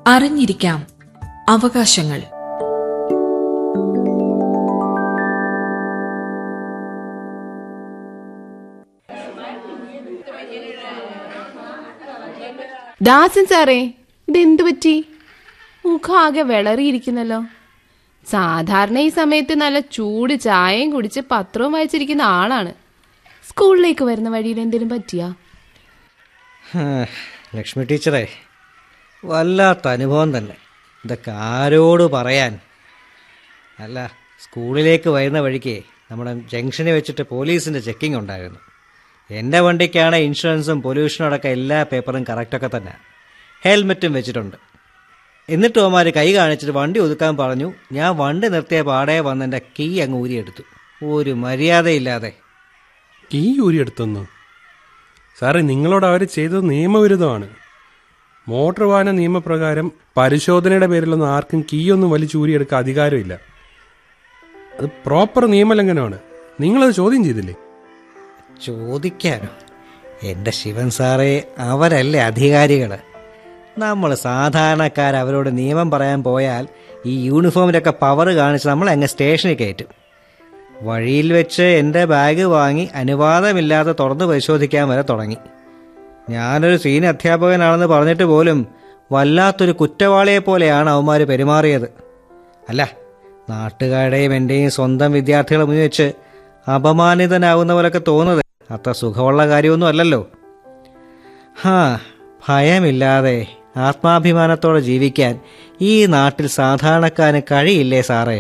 അറിഞ്ഞിരിക്കാം അവകാശങ്ങൾ ദാസൻ സാറേ ഇതെന്തു പറ്റി മുഖം ആകെ വിളറിയിരിക്കുന്നല്ലോ സാധാരണ ഈ സമയത്ത് നല്ല ചൂട് ചായയും കുടിച്ച് പത്രവും വായിച്ചിരിക്കുന്ന ആളാണ് സ്കൂളിലേക്ക് വരുന്ന വഴിയിൽ എന്തെങ്കിലും പറ്റിയാ ഹാ, ലക്ഷ്മി ടീച്ചറേ വല്ലാത്ത അനുഭവം തന്നെ ഇതൊക്കെ ആരോട് പറയാൻ അല്ല സ്കൂളിലേക്ക് വരുന്ന വഴിക്ക് നമ്മുടെ ജംഗ്ഷനിൽ വെച്ചിട്ട് പോലീസിൻ്റെ ചെക്കിംഗ് ഉണ്ടായിരുന്നു എൻ്റെ വണ്ടിക്കാണ് ഇൻഷുറൻസും പൊല്യൂഷനും അടക്കം എല്ലാ പേപ്പറും കറക്റ്റൊക്കെ തന്നെ ഹെൽമെറ്റും വെച്ചിട്ടുണ്ട് എന്നിട്ട് അവന്മാർ കൈ കാണിച്ചിട്ട് വണ്ടി ഒതുക്കാൻ പറഞ്ഞു ഞാൻ വണ്ടി നിർത്തിയ പാടെ വന്ന് എൻ്റെ കീ അങ്ങ് ഊരിയെടുത്തു ഒരു മര്യാദയില്ലാതെ ഈ ഊരിയെടുത്തൊന്നു സാറേ നിങ്ങളോട് അവർ ചെയ്തത് നിയമവിരുദ്ധമാണ് മോട്ടോർ വാഹന നിയമപ്രകാരം പരിശോധനയുടെ പേരിലൊന്നും ആർക്കും കീ ഒന്നും വലിച്ചു ഊരിയെടുക്കാൻ അധികാരമില്ല അത് പ്രോപ്പർ നിയമലംഘനമാണ് നിങ്ങളത് ചോദ്യം ചെയ്തില്ലേ ചോദിക്കാനോ എൻ്റെ ശിവൻ സാറേ അവരല്ലേ അധികാരികൾ നമ്മൾ സാധാരണക്കാർ അവരോട് നിയമം പറയാൻ പോയാൽ ഈ യൂണിഫോമിലൊക്കെ പവർ കാണിച്ച് നമ്മൾ അങ്ങ് സ്റ്റേഷനിൽ കയറ്റും വഴിയിൽ വെച്ച് എൻ്റെ ബാഗ് വാങ്ങി അനുവാദമില്ലാതെ തുറന്ന് പരിശോധിക്കാൻ വരെ തുടങ്ങി ഞാനൊരു സീനിയർ അധ്യാപകനാണെന്ന് പറഞ്ഞിട്ട് പോലും വല്ലാത്തൊരു കുറ്റവാളിയെ പോലെയാണ് അവന്മാർ പെരുമാറിയത് അല്ല നാട്ടുകാരുടെയും എൻ്റെയും സ്വന്തം വിദ്യാർത്ഥികളെ മുന്നിൽ വെച്ച് അപമാനിതനാകുന്ന പോലൊക്കെ തോന്നുന്നത് അത്ര സുഖമുള്ള കാര്യമൊന്നും അല്ലല്ലോ ഹാ ഭയമില്ലാതെ ആത്മാഭിമാനത്തോടെ ജീവിക്കാൻ ഈ നാട്ടിൽ സാധാരണക്കാരന് കഴിയില്ലേ സാറേ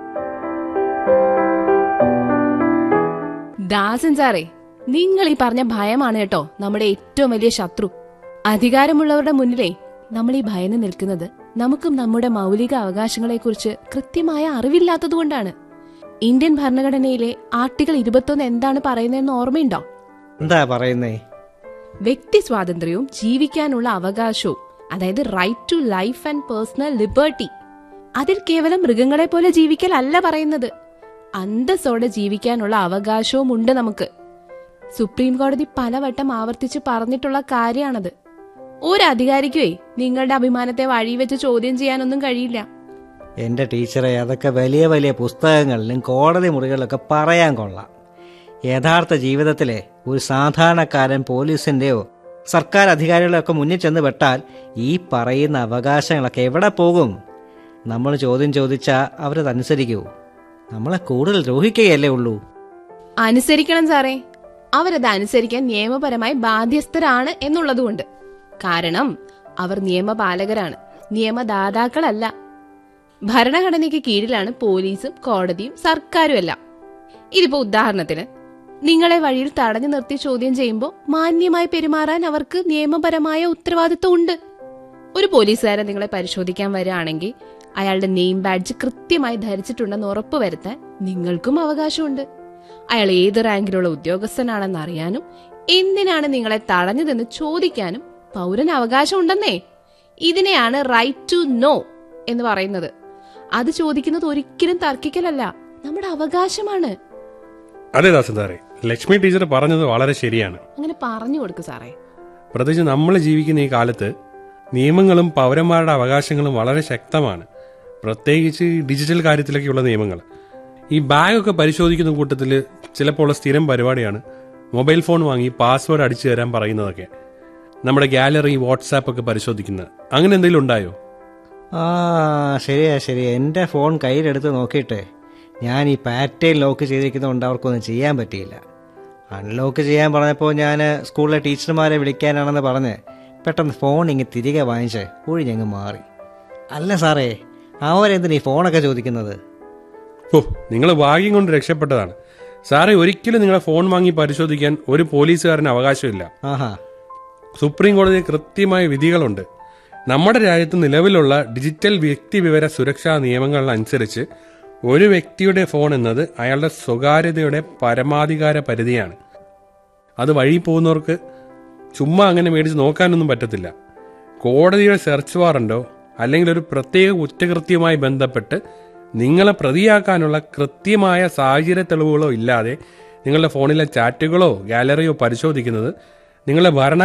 ദാസൻ സാറേ നിങ്ങൾ ഈ പറഞ്ഞ ഭയമാണ് കേട്ടോ നമ്മുടെ ഏറ്റവും വലിയ ശത്രു അധികാരമുള്ളവരുടെ മുന്നിലേ നമ്മൾ ഈ ഭയന്ന് നിൽക്കുന്നത് നമുക്കും നമ്മുടെ മൗലിക അവകാശങ്ങളെക്കുറിച്ച് കൃത്യമായ അറിവില്ലാത്തതുകൊണ്ടാണ് ഇന്ത്യൻ ഭരണഘടനയിലെ ആർട്ടിക്കിൾ ഇരുപത്തൊന്ന് എന്താണ് പറയുന്നതെന്ന് ഓർമ്മയുണ്ടോ എന്താ പറയുന്നേ വ്യക്തി സ്വാതന്ത്ര്യവും ജീവിക്കാനുള്ള അവകാശവും അതായത് right to life and personal liberty അതിൽ കേവലം മൃഗങ്ങളെ പോലെ ജീവിക്കലല്ല പറയുന്നത് അന്തസ്സോടെ ജീവിക്കാനുള്ള അവകാശവും ഉണ്ട് നമുക്ക് സുപ്രീം കോടതി പലവട്ടം ആവർത്തിച്ച് പറഞ്ഞിട്ടുള്ള കാര്യമാണത് ഒരു അധികാരിക്കുവേ നിങ്ങളുടെ അഭിമാനത്തെ വഴി വെച്ച് ചോദ്യം ചെയ്യാനൊന്നും കഴിയില്ല എൻ്റെ ടീച്ചറെ അതൊക്കെ വലിയ വലിയ പുസ്തകങ്ങളിലും കോടതി മുറികളിലൊക്കെ പറയാൻ കൊള്ളാം യഥാർത്ഥ ജീവിതത്തിലെ ഒരു സാധാരണക്കാരൻ പോലീസിൻ്റെയോ സർക്കാർ അധികാരികളൊക്കെ മുന്നിൽ ചെന്ന് പെട്ടാൽ ഈ പറയുന്ന അവകാശങ്ങളൊക്കെ എവിടെ പോകും നമ്മൾ ചോദ്യം ചോദിച്ചാൽ അവരതനുസരിക്കൂ നമ്മളെ കൂടുതൽ ദ്രോഹിക്കുകയല്ലേ ഉള്ളൂ അനുസരിക്കണം സാറേ അവരത് അനുസരിക്കാൻ നിയമപരമായി ബാധ്യസ്ഥരാണ് എന്നുള്ളതുകൊണ്ട് കാരണം അവർ നിയമപാലകരാണ് നിയമദാതാക്കളല്ല ഭരണഘടനയ്ക്ക് കീഴിലാണ് പോലീസും കോടതിയും സർക്കാരും എല്ലാം ഇതിപ്പോ ഉദാഹരണത്തിന് നിങ്ങളെ വഴിയിൽ തടഞ്ഞു നിർത്തി ചോദ്യം ചെയ്യുമ്പോൾ മാന്യമായി പെരുമാറാൻ അവർക്ക് നിയമപരമായ ഉത്തരവാദിത്വം ഉണ്ട് ഒരു പോലീസുകാരൻ നിങ്ങളെ പരിശോധിക്കാൻ വരികയാണെങ്കിൽ അയാളുടെ നെയിം ബാഡ്ജ് കൃത്യമായി ധരിച്ചിട്ടുണ്ടെന്ന് ഉറപ്പുവരുത്താൻ നിങ്ങൾക്കും അവകാശമുണ്ട് അയാൾ ഏത് റാങ്കിലുള്ള ഉദ്യോഗസ്ഥനാണെന്ന് അറിയാനും എന്തിനാണ് നിങ്ങളെ തടഞ്ഞതെന്ന് ചോദിക്കാനും പൗരന് അവകാശമുണ്ടെന്നേ ഇതിനെയാണ് റൈറ്റ് ടു നോ എന്ന് പറയുന്നത് അത് ചോദിക്കുന്നത് ഒരിക്കലും തർക്കിക്കലല്ല നമ്മുടെ അവകാശമാണ് അതെ ദാസൻ സാറേ ലക്ഷ്മി ടീച്ചർ പറഞ്ഞത് വളരെ ശരിയാണ് അങ്ങനെ പറഞ്ഞു കൊടുക്ക് സാറേ പ്രത്യേകിച്ച് നമ്മൾ ജീവിക്കുന്ന ഈ കാലത്ത് നിയമങ്ങളും പൗരന്മാരുടെ അവകാശങ്ങളും വളരെ ശക്തമാണ് പ്രത്യേകിച്ച് ഈ ഡിജിറ്റൽ കാര്യത്തിലൊക്കെയുള്ള നിയമങ്ങൾ ഈ ബാഗൊക്കെ പരിശോധിക്കുന്ന കൂട്ടത്തിൽ ചിലപ്പോൾ ഉള്ള സ്ഥിരം പരിപാടിയാണ് മൊബൈൽ ഫോൺ വാങ്ങി പാസ്വേഡ് അടിച്ചു തരാൻ പറയുന്നതൊക്കെ നമ്മുടെ ഗാലറി വാട്സാപ്പ് ഒക്കെ പരിശോധിക്കുന്നത് അങ്ങനെ എന്തെങ്കിലും ഉണ്ടായോ ആ ശരിയാ ശരിയാ എൻ്റെ ഫോൺ കയ്യിലെടുത്ത് നോക്കിയിട്ടേ ഞാൻ ഈ പാറ്റേൺ ലോക്ക് ചെയ്തിരിക്കുന്നതുകൊണ്ട് അവർക്കൊന്നും ചെയ്യാൻ പറ്റിയില്ല അൺലോക്ക് ചെയ്യാൻ പറഞ്ഞപ്പോൾ ഞാൻ സ്കൂളിലെ ടീച്ചർമാരെ വിളിക്കാനാണെന്ന് പറഞ്ഞ് പെട്ടെന്ന് ഫോൺ ഇങ്ങ് തിരികെ വാങ്ങിച്ച് ഒഴിഞ്ഞങ്ങ് മാറി അല്ല സാറേ അവരെന്തിനാ ഈ ഫോണൊക്കെ ചോദിക്കുന്നത് ഓ നിങ്ങൾ ഭാഗ്യം കൊണ്ട് രക്ഷപ്പെട്ടതാണ് സാറേ ഒരിക്കലും നിങ്ങളെ ഫോൺ വാങ്ങി പരിശോധിക്കാൻ ഒരു പോലീസുകാരന് അവകാശമില്ല ആഹാ സുപ്രീം കോടതി കൃത്യമായ വിധികളുണ്ട് നമ്മുടെ രാജ്യത്ത് നിലവിലുള്ള ഡിജിറ്റൽ വ്യക്തി വിവര സുരക്ഷാ നിയമങ്ങൾ അനുസരിച്ച് ഒരു വ്യക്തിയുടെ ഫോൺ എന്നത് അയാളുടെ സ്വകാര്യതയുടെ പരമാധികാര പരിധിയാണ് അത് വഴി പോകുന്നവർക്ക് ചുമ്മാ അങ്ങനെ മേടിച്ച് നോക്കാനൊന്നും പറ്റത്തില്ല കോടതിയുടെ സെർച്ച് വാറണ്ടോ അല്ലെങ്കിൽ ഒരു പ്രത്യേക കുറ്റകൃത്യവുമായി ബന്ധപ്പെട്ട് നിങ്ങളെ പ്രതിയാക്കാനുള്ള കൃത്യമായ സാഹചര്യ തെളിവുകളോ ഇല്ലാതെ നിങ്ങളുടെ ഫോണിലെ ചാറ്റുകളോ ഗാലറിയോ പരിശോധിക്കുന്നത് നിങ്ങളുടെ ഭരണ